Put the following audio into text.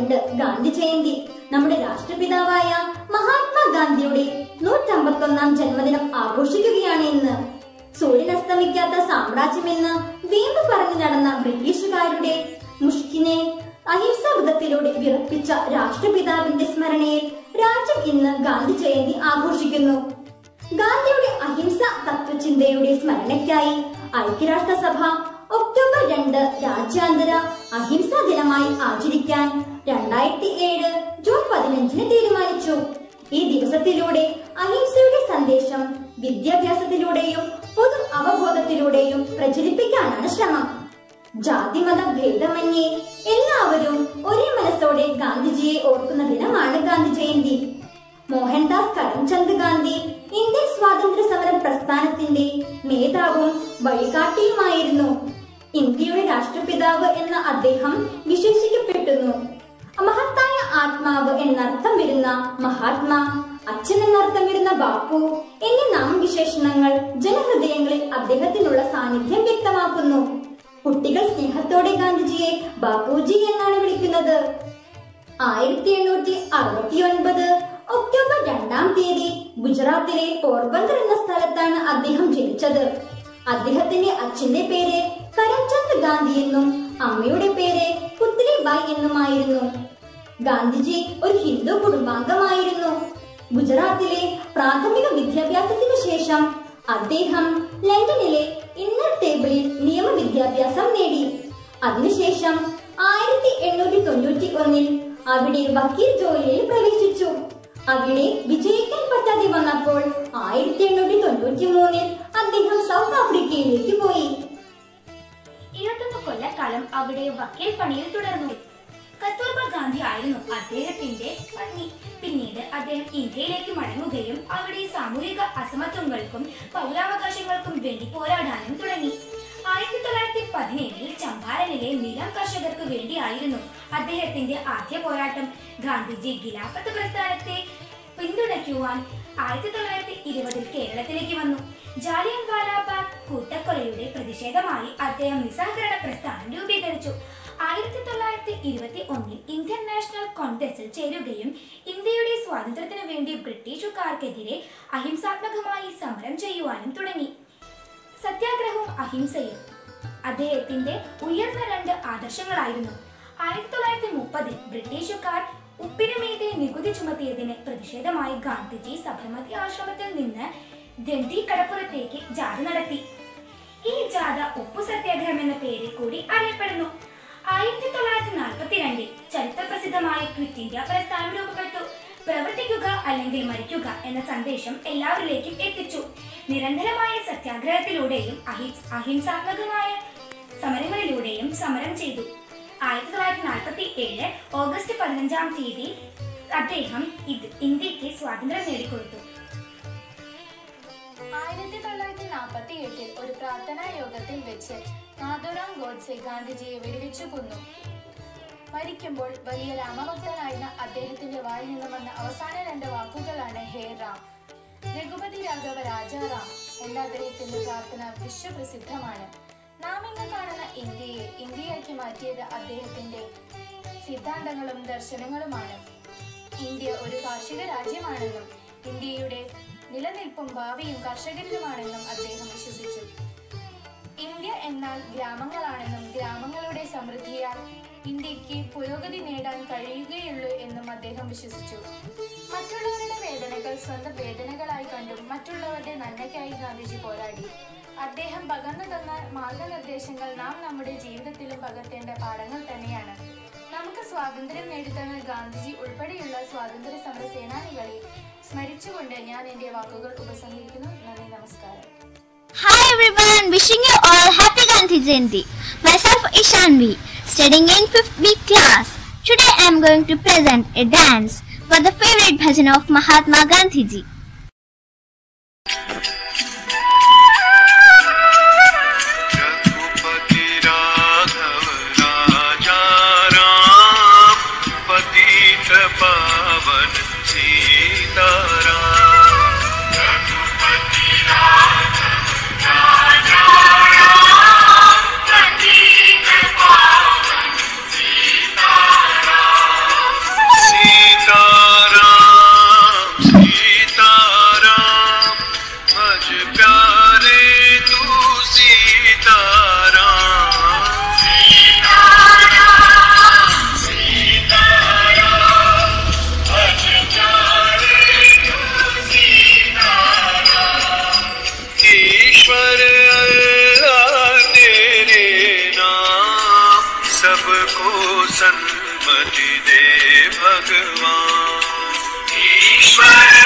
രണ്ട് ഗാന്ധി ജയന്തി നമ്മുടെ രാഷ്ട്രപിതാവായ മഹാത്മാഗാന്ധിയുടെ നൂറ്റമ്പത്തൊന്നാം ജന്മദിനം ആഘോഷിക്കുകയാണ് ഇന്ന് സൂര്യൻ അസ്തമിക്കാത്ത സാമ്രാജ്യമെന്ന് വീമ്പ് പറഞ്ഞു നടന്ന ബ്രിട്ടീഷുകാരുടെ മുഷ്കിനെ അഹിംസാ വൃതത്തിലൂടെ വിറപ്പിച്ച രാഷ്ട്രപിതാവിന്റെ സ്മരണയിൽ രാജ്യം ഇന്ന് ഗാന്ധി ജയന്തി ആഘോഷിക്കുന്നു ഗാന്ധിയുടെ അഹിംസ തത്വചിന്തയുടെ സ്മരണയ്ക്കായി ഐക്യരാഷ്ട്രസഭ ഒക്ടോബർ രണ്ട് രാജ്യാന്തര അഹിംസാ ദിനമായി ആചരിക്കാൻ രണ്ടായിരത്തി ഏഴ് ജൂൺ പതിനഞ്ചിന് തീരുമാനിച്ചു ഈ ദിവസത്തിലൂടെ അഹിംസയുടെ സന്ദേശം വിദ്യാഭ്യാസത്തിലൂടെയും പൊതു അവബോധത്തിലൂടെയും പ്രചരിപ്പിക്കാനാണ് ശ്രമം ജാതിമത ഭേദമന്യേ എല്ലാവരും ഒരേ മനസ്സോടെ ഗാന്ധിജിയെ ഓർക്കുന്ന ദിനമാണ് ഗാന്ധി ജയന്തി മോഹൻദാസ് കരംചന്ദ് ഗാന്ധി ഇന്ത്യൻ സ്വാതന്ത്ര്യ സമര പ്രസ്ഥാനത്തിന്റെ നേതാവും വഴികാട്ടിയുമായിരുന്നു ഇന്ത്യയുടെ രാഷ്ട്രപിതാവ് എന്ന അദ്ദേഹം വിശേഷിക്കപ്പെട്ടുന്നു മഹത്തായ ആത്മാവ് എന്നർത്ഥം വരുന്ന മഹാത്മാ അച്ഛൻ എന്നർത്ഥം വരുന്ന ബാപ്പു എന്നീ നാമവിശേഷണങ്ങൾ ജനഹൃദയങ്ങളിൽ അദ്ദേഹത്തിനുള്ള സാന്നിധ്യം വ്യക്തമാക്കുന്നു കുട്ടികൾ സ്നേഹത്തോടെ ഗാന്ധിജിയെ ബാപ്പുജി എന്നാണ് വിളിക്കുന്നത് ആയിരത്തി എണ്ണൂറ്റി അറുപത്തി ഒൻപത് ഒക്ടോബർ രണ്ടാം തീയതി ഗുജറാത്തിലെ പോർബന്ദർ എന്ന സ്ഥലത്താണ് അദ്ദേഹം ജനിച്ചത് അദ്ദേഹത്തിന്റെ അച്ഛന്റെ പേര് കരംചന്ദ് ഗാന്ധി എന്നും അമ്മയുടെ പേര് പുത്രിബായ് എന്നുമായിരുന്നു ഗാന്ധിജി ഒരു ഹിന്ദു കുടുംബാംഗമായിരുന്നു ഗുജറാത്തിലെ പ്രാഥമിക വിദ്യാഭ്യാസത്തിനു ശേഷം അദ്ദേഹം ലണ്ടനിലെ ഇന്നർ ടേബിളിൽ നിയമ വിദ്യാഭ്യാസം നേടി അതിനുശേഷം ആയിരത്തി എണ്ണൂറ്റി തൊണ്ണൂറ്റി ഒന്നിൽ അവിടെ വക്കീൽ ജോലിയിൽ പ്രവേശിച്ചു അവിടെ വിജയിക്കാൻ പറ്റാതെ വന്നപ്പോൾ ആയിരത്തി എണ്ണൂറ്റി തൊണ്ണൂറ്റി മൂന്നിൽ അദ്ദേഹം സൗത്ത് ആഫ്രിക്കയിലേക്ക് പോയി ഇരുപത്തൊന്ന് കൊല്ലക്കാലം അവിടെ വക്കീൽ പണിയിൽ തുടർന്നു കസ്തൂർബ ഗാന്ധി ആയിരുന്നു അദ്ദേഹത്തിന്റെ പത്നി പിന്നീട് അദ്ദേഹം ഇന്ത്യയിലേക്ക് മടങ്ങുകയും അവിടെ സാമൂഹിക അസമത്വങ്ങൾക്കും പൗരാവകാശങ്ങൾക്കും വേണ്ടി പോരാടാനും തുടങ്ങി ആയിരത്തി തൊള്ളായിരത്തി പതിനേഴിൽ ചമ്പാരനിലെ നിലം കർഷകർക്ക് വേണ്ടിയായിരുന്നു അദ്ദേഹത്തിന്റെ ആദ്യ പോരാട്ടം ഗാന്ധിജി ഖിലാഫത്ത് പ്രസ്ഥാനത്തെ പിന്തുണയ്ക്കുവാൻ ആയിരത്തി തൊള്ളായിരത്തി ഇരുപതിൽ കേരളത്തിലേക്ക് വന്നു ജാലിയൻ വാലാബാഗ് കൂട്ടക്കൊലയുടെ പ്രതിഷേധമായി അദ്ദേഹം നിസ്സഹകരണ പ്രസ്ഥാനം രൂപീകരിച്ചു ആയിരത്തി തൊള്ളായിരത്തി ഇരുപത്തി ഒന്നിൽ ഇന്ത്യൻ നാഷണൽ കോൺഗ്രസിൽ ചേരുകയും ഇന്ത്യയുടെ സ്വാതന്ത്ര്യത്തിനു വേണ്ടി ബ്രിട്ടീഷുകാർക്കെതിരെ അഹിംസാത്മകമായി സമരം ചെയ്യുവാനും തുടങ്ങി സത്യാഗ്രഹവും അഹിംസയും അദ്ദേഹത്തിന്റെ ഉയർന്ന രണ്ട് ആദർശങ്ങളായിരുന്നു ആയിരത്തി തൊള്ളായിരത്തി മുപ്പതിൽ ബ്രിട്ടീഷുകാർ ഉപ്പിനുമീതെ നികുതി ചുമത്തിയതിന് പ്രതിഷേധമായി ഗാന്ധിജി സബർമതി ആശ്രമത്തിൽ നിന്ന് ദണ്ഡി കടപ്പുറത്തേക്ക് ജാഥ നടത്തി ഈ ജാഥ ഉപ്പു സത്യാഗ്രഹം എന്ന പേരിൽ കൂടി അറിയപ്പെടുന്നു ആയിരത്തി തൊള്ളായിരത്തി നാൽപ്പത്തി രണ്ടിൽ ചരിത്രപ്രസിദ്ധമായ ക്വിറ്റ് ഇന്ത്യ പ്രസ്ഥാനം രൂപപ്പെട്ടു പ്രവർത്തിക്കുക അല്ലെങ്കിൽ മരിക്കുക എന്ന സന്ദേശം എല്ലാവരിലേക്കും എത്തിച്ചു നിരന്തരമായ സത്യാഗ്രഹത്തിലൂടെയും അഹി- അഹിംസാത്മകമായ സമരങ്ങളിലൂടെയും സമരം ചെയ്തു ആയിരത്തി തൊള്ളായിരത്തി നാൽപ്പത്തി ഏഴ് ഓഗസ്റ്റ് പതിനഞ്ചാം തീയതി അദ്ദേഹം ഇത് ഇന്ത്യക്ക് സ്വാതന്ത്ര്യം നേടിക്കൊടുത്തു ആയിരത്തി തൊള്ളായിരത്തി നാൽപ്പത്തി എട്ടിൽ ഒരു പ്രാർത്ഥനാ യോഗത്തിൽ വെച്ച് നാഥുറാം ഗോഡ്സെ ഗാന്ധിജിയെ വെടിവെച്ചു കൊന്നു മരിക്കുമ്പോൾ വലിയ രാമഭക്തനായിരുന്ന അദ്ദേഹത്തിന്റെ വായിൽ നിന്ന് വന്ന അവസാന രണ്ട് വാക്കുകളാണ് ഹേ റാം രഘുപതി രാഘവ രാജാറാം എന്ന അദ്ദേഹത്തിന്റെ പ്രാർത്ഥന വിശ്വപ്രസിദ്ധമാണ് നാം ഇന്ന് കാണുന്ന ഇന്ത്യയെ ഇന്ത്യയാക്കി മാറ്റിയത് അദ്ദേഹത്തിന്റെ സിദ്ധാന്തങ്ങളും ദർശനങ്ങളുമാണ് ഇന്ത്യ ഒരു കാർഷിക രാജ്യമാണെന്നും ഇന്ത്യയുടെ നിലനിൽപ്പും ഭാവിയും കർഷകരിലുമാണെന്നും അദ്ദേഹം വിശ്വസിച്ചു ഇന്ത്യ എന്നാൽ ഗ്രാമങ്ങളാണെന്നും ഗ്രാമങ്ങളുടെ സമൃദ്ധിയാൽ ഇന്ത്യക്ക് പുരോഗതി നേടാൻ കഴിയുകയുള്ളൂ എന്നും അദ്ദേഹം വിശ്വസിച്ചു മറ്റുള്ളവരുടെ വേദനകൾ സ്വന്തം വേദനകളായി കണ്ടും മറ്റുള്ളവരുടെ നന്മയ്ക്കായി ഗാന്ധിജി പോരാടി അദ്ദേഹം പകർന്നു തന്ന മാർഗനിർദ്ദേശങ്ങൾ നാം നമ്മുടെ ജീവിതത്തിലും പകർത്തേണ്ട പാഠങ്ങൾ തന്നെയാണ് നമുക്ക് സ്വാതന്ത്ര്യം നേടിത്തന്ന ഗാന്ധിജി ഉൾപ്പെടെയുള്ള സ്വാതന്ത്ര്യ സമര സേനാനികളെ സ്മരിച്ചുകൊണ്ട് ഞാൻ എന്റെ വാക്കുകൾ ഉപസംഹരിക്കുന്നു നന്ദി നമസ്കാരം Hi everyone, wishing you all happy Gandhi Jayanti. Myself Ishanvi, studying in 5th B class. Today I am going to present a dance for the favorite bhajan of Mahatma Gandhi ji. Raghupati Raghav राजा राम पतित पावन सीताराम रघुपति राघव राजा राम पतित पावन सीताराम भगवान ईश्वर